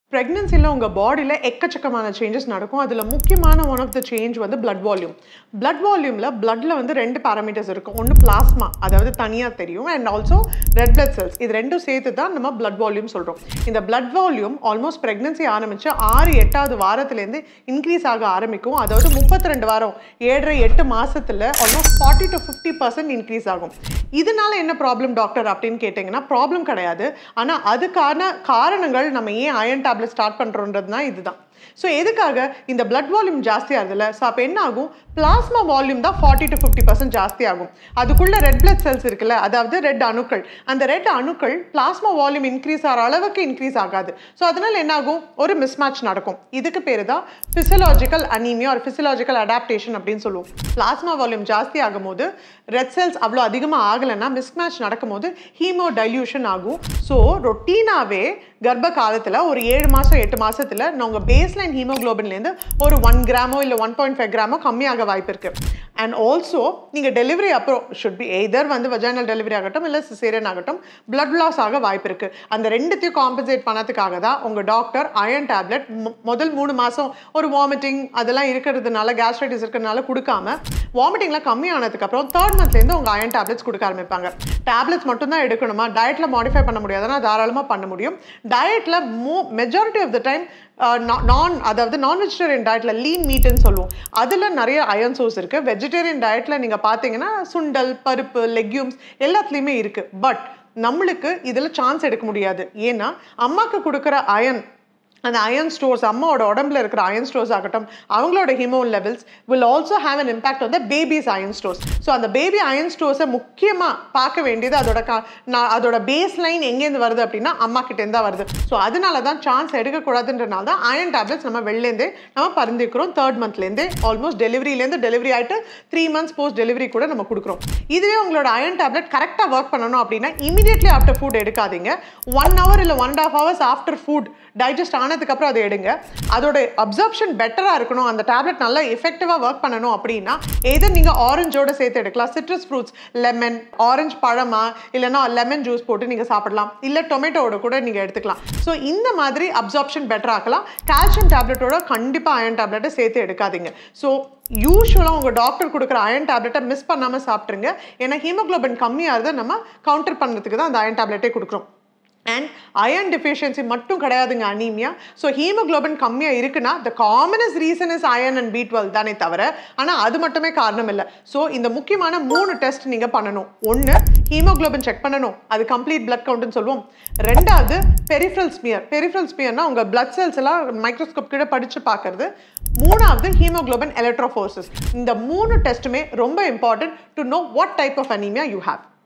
ப்ரெக்னென்சியில் உங்கள் பாடியில் எக்கச்சக்கமான சேஞ்சஸ் நடக்கும் அதில் முக்கியமான ஒன் ஆஃப் த சேஞ்ச் வந்து பிளட் வால்யூம் பிளட் வால்யூமில் பிளட்டில் வந்து ரெண்டு பேராமீட்டர்ஸ் இருக்கும் ஒன்று பிளாஸ்மா அதாவது தனியாக தெரியும் and also red blood cells இது ரெண்டும் சேர்த்து தான் நம்ம பிளட் வால்யூம் சொல்கிறோம் இந்த பிளட் வால்யூம் ஆல்மோஸ்ட் ப்ரெக்னென்சி ஆரம்பித்து ஆறு எட்டாவது வாரத்துலேருந்து இன்க்ரீஸ் ஆக ஆரம்பிக்கும் அதாவது முப்பத்தி ரெண்டு வாரம் ஏழரை எட்டு மாதத்தில் almost forty to fifty percent increase ஆகும் இதனால என்ன ப்ராப்ளம் டாக்டர் அப்படின்னு கேட்டிங்கன்னா ப்ராப்ளம் கிடையாது ஆனால் அதுக்கான காரணங்கள் நம்ம ஏன் அயன் டேப்லெட் ஸ்டார்ட் பண்ணுறோன்றது தான் இதுதான் ஸோ எதுக்காக இந்த பிளட் வால்யூம் ஜாஸ்தி ஆகுதுல்ல ஸோ அப்போ என்ன ஆகும் பிளாஸ்மா வால்யூம் தான் ஃபார்ட்டி டு ஃபிஃப்டி பர்சன்ட் ஜாஸ்தி ஆகும் அதுக்குள்ள ரெட் பிளட் செல்ஸ் இருக்குல்ல அதாவது ரெட் அணுக்கள் அந்த ரெட் அணுக்கள் பிளாஸ்மா வால்யூம் இன்க்ரீஸ் ஆகிற அளவுக்கு இன்க்ரீஸ் ஆகாது ஸோ அதனால என்ன ஆகும் ஒரு மிஸ்மேட்ச் நடக்கும் இதுக்கு பேர் தான் ஃபிசியலாஜிக்கல் அனீமியா ஒரு ஃபிசியலாஜிக்கல் அடாப்டேஷன் அப்படின்னு சொல்லுவோம் பிளாஸ்மா வால்யூம் ஜாஸ்தி ஆகும் போது ரெட் செல்ஸ் அவ்வளோ அதிகமாக ஆகலைன்னா மிஸ்மேட்ச் நடக்கும்போது ஹீமோ டைல்யூஷன் ஆகும் ஸோ ரொட்டீனாகவே கர்ப்ப காலத்தில் ஒரு ஏழு மாதம் எட்டு மாதத்தில் உங்கள் பேஸ்லைன் ஹீமோக்ளோபின்லேருந்து ஒரு ஒன் கிராமோ இல்லை ஒன் பாயிண்ட் ஃபைவ் கிராமோ கம்மியாக வாய்ப்பு இருக்குது அண்ட் ஆல்சோ நீங்கள் டெலிவரி அப்புறம் ஷுட் பி எய்தர் வந்து வஜைனல் டெலிவரி ஆகட்டும் இல்லை சிசேரியன் ஆகட்டும் பிளட் லாஸ் ஆக வாய்ப்பு இருக்குது அந்த ரெண்டுத்தையும் காம்பன்சேட் பண்ணதுக்காக தான் உங்கள் டாக்டர் அயன் டேப்லெட் முதல் மூணு மாதம் ஒரு வாமிட்டிங் அதெல்லாம் இருக்கிறதுனால கேஸ்ட்ரைட்டிஸ் இருக்கிறதுனால கொடுக்காம வாமிட்டிங்லாம் கம்மியானதுக்கப்புறம் தேர்ட் மந்த்லேருந்து உங்கள் அயன் டேப்லெட்ஸ் கொடுக்க ஆரம்பிப்பாங்க டேப்லெட்ஸ் மட்டும் தான் எடுக்கணுமா டயட்டில் மாடிஃபை பண்ண முடியாதுன்னா தாராளமாக பண்ண முடியும் டயட்டில் மோ மெஜாரிட்டி ஆஃப் த டைம் நான் அதாவது நான் வெஜிடேரியன் டயட்டில் லீன் மீட்டுன்னு சொல்லுவோம் அதில் நிறைய அயன் சோர்ஸ் இருக்குது வெஜிடேரியன் டயட்டில் நீங்கள் பார்த்தீங்கன்னா சுண்டல் பருப்பு லெக்யூம்ஸ் எல்லாத்துலேயுமே இருக்குது பட் நம்மளுக்கு இதில் சான்ஸ் எடுக்க முடியாது ஏன்னா அம்மாவுக்கு கொடுக்குற அயன் அந்த அயன் ஸ்டோர்ஸ் அம்மாவோட உடம்புல இருக்கிற அயன் ஸ்டோர்ஸ் ஆகட்டும் அவங்களோட hormone levels will also have an impact on the baby's iron stores so அந்த பேபி அயன் ஸ்டோர்ஸை முக்கியமாக பார்க்க வேண்டியது அதோட கா நான் அதோட பேஸ் லைன் எங்கேருந்து வருது அப்படின்னா அம்மா கிட்டேருந்து தான் வருது ஸோ அதனால தான் சான்ஸ் எடுக்கக்கூடாதுன்றனால தான் அயன் டேப்லெட்ஸ் நம்ம வெளிலேருந்தே நம்ம பரிந்துக்கிறோம் தேர்ட் மந்த்லேருந்தே ஆல்மோஸ்ட் டெலிவரியிலேருந்து டெலிவரி ஆகிட்டு த்ரீ மந்த்ஸ் போஸ்ட் டெலிவரி கூட நம்ம கொடுக்குறோம் இதுவே உங்களோட அயன் டேப்லெட் கரெக்டாக ஒர்க் பண்ணணும் அப்படின்னா இமீடியட்லி ஆஃப்டர் ஃபுட் எடுக்காதீங்க ஒன் ஹவர் இல்லை one and half hours after food digest ஆனதுக்கப்புறம் அதை எடுங்க அதோட அப்சர்ப்ஷன் பெட்டராக இருக்கணும் அந்த டேப்லெட் நல்லா எஃபெக்டிவாக ஒர்க் பண்ணணும் அப்படின்னா எது நீங்கள் ஆரஞ்சோட சேர்த்து எடுக்கலாம் சிட்ரஸ் ஃப்ரூட்ஸ் லெமன் ஆரஞ்சு பழமா இல்லைனா லெமன் ஜூஸ் போட்டு நீங்கள் சாப்பிடலாம் இல்லை டொமேட்டோட கூட நீங்கள் எடுத்துக்கலாம் ஸோ இந்த மாதிரி அப்சார்ப்ஷன் பெட்டர் ஆக்கலாம் கால்சியம் டேப்லெட்டோட கண்டிப்பாக அயன் டேப்லெட்டை சேர்த்து எடுக்காதீங்க ஸோ யூஸ்வலாக உங்கள் டாக்டர் கொடுக்குற அயன் டேப்லெட்டை மிஸ் பண்ணாமல் சாப்பிட்ருங்க ஏன்னா ஹீமோக்ளோபின் கம்மியாகிறத நம்ம கவுண்டர் பண்ணுறதுக்கு தான் அந்த அயன் டேப்லெட்டே கொடுக்குறோம் அண்ட் அயன் டெஃபிஷியன்சி மட்டும் கிடையாதுங்க அனீமியா ஸோ ஹீமோக்ளோபின் கம்மியாக இருக்குன்னா the commonest reason is iron and B twelve தானே தவிர ஆனால் அது மட்டுமே காரணம் இல்லை ஸோ இந்த முக்கியமான மூணு டெஸ்ட் நீங்கள் பண்ணணும் ஒன்று ஹீமோக்ளோபின் செக் பண்ணணும் அது கம்ப்ளீட் பிளட் கவுண்ட்னு சொல்லுவோம் ரெண்டாவது பெரிஃபரல் ஸ்மியர் பெரிஃபரல் ஸ்மியர்னா உங்கள் பிளட் செல்ஸ் எல்லாம் மைக்ரோஸ்கோப் கீழே படித்து பார்க்கறது மூணாவது ஹீமோக்ளோபின் எலக்ட்ரோஃபோர்சஸ் இந்த மூணு டெஸ்ட்டுமே ரொம்ப important to know what type of anaemia you have